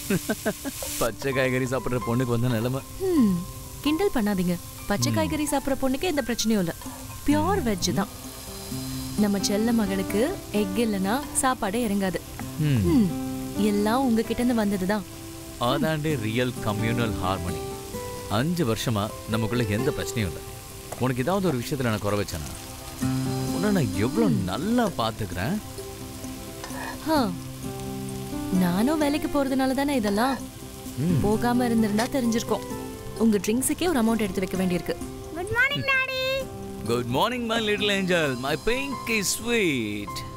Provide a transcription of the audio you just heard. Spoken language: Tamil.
பச்சை காய்கறி சாப்பிடுற பொண்ணுக்கு வந்த நிலைமை ஹம், கிண்டல் பண்ணாதீங்க பச்சை காய்கறி சாப்பிட்ற பொண்ணுக்கு எந்த பிரச்சனையும் இல்லை பியோர் வெஜ் தான் நம்ம செல்ல மகளுக்கு எக் இல்லைன்னா சாப்பாடே இறங்காது ம். ஹம், எல்லாம் உங்ககிட்ட இருந்து வந்தது தான் அதாண்டே ரியல் கம்யூனல் ஹார்மனி அஞ்சு வருஷமா நமக்குள்ள எந்த பிரச்சனையும் இல்லை உனக்கு ஏதாவது ஒரு விஷயத்துல நான் குறை வச்சேனா உன்னை நான் எவ்வளோ நல்லா பார்த்துக்கிறேன் நானும் வேலைக்கு போறதுனால தானே இதெல்லாம் ம். போகாம இருந்திருந்தா தெரிஞ்சிருக்கும் உங்க ட்ரிங்க்ஸுக்கே ஒரு அமௌண்ட் எடுத்து வைக்க வேண்டியிருக்கு good morning daddy good morning my little angel my pink is sweet